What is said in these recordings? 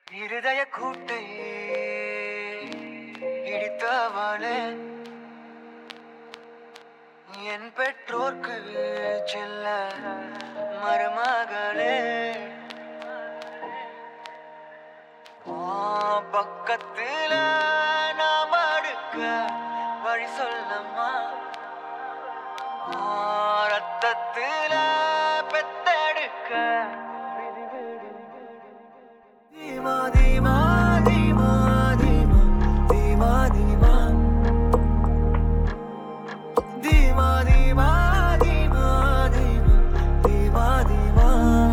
இருதய கூட்டை இடித்தவளே என் பெற்றோர்க்கு செல்ல மருமகளே ஆ, பக்கத்துல நாம் அடுக்க வழி சொல்லம்மா ஆ, ரத்தத்துல பெத்தெடுக்க தீமா தீமா தீமா தீமா தீமா தீமா தீமா தீமா தீமா தீமா தீமா தீமா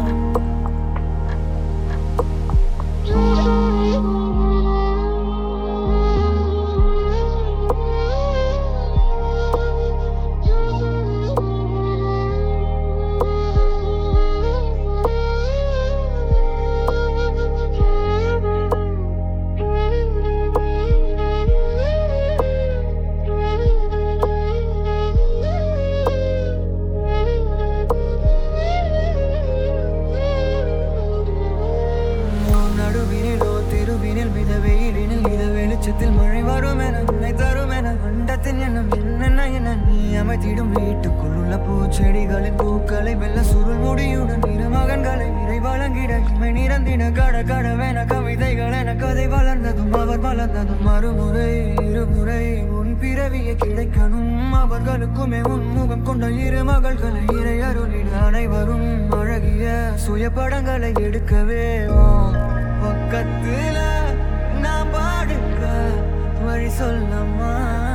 நடுவினிலோ திருவினில் மித வெயிலினில் இத வெளிச்சத்தில் மழை வரும் என உன்னை தரும் என அண்டத்தின் எண்ணம் என்னென்ன என நீ அமைத்திடும் வீட்டுக்குள் உள்ள பூச்செடிகளின் பூக்களை வெல்ல சுருள் முடியுடன் இரு மகன்களை நிறை வழங்கிட இமை நிறந்திட கட கடவென கவிதைகள் என கதை வளர்ந்ததும் அவர் வளர்ந்ததும் மறுமுறை இருமுறை உன் பிறவியை கிடைக்கணும் அவர்களுக்குமே உன்முகம் கொண்ட இரு மகள்களை இறை அருளிட அனைவரும் அழகிய சுய படங்களை எடுக்கவே உன் பக்கத்துல நான் பாடுக்க வழி சொல்லம்மா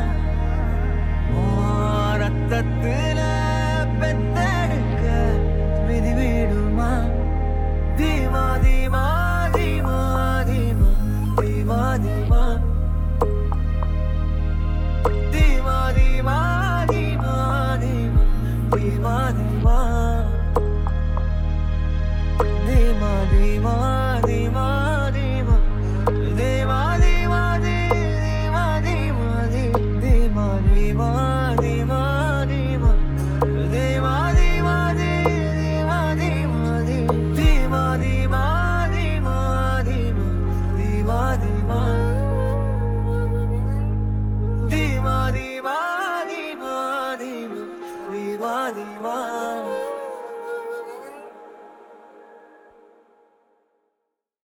உன் ரத்தத்துல பெத்தெடுக்க விதி விடுமா தீமா தீமா தீமா தீமா தீமா தீமா தீமா தீமா தீமா தீமா தீமா தீமா தீமா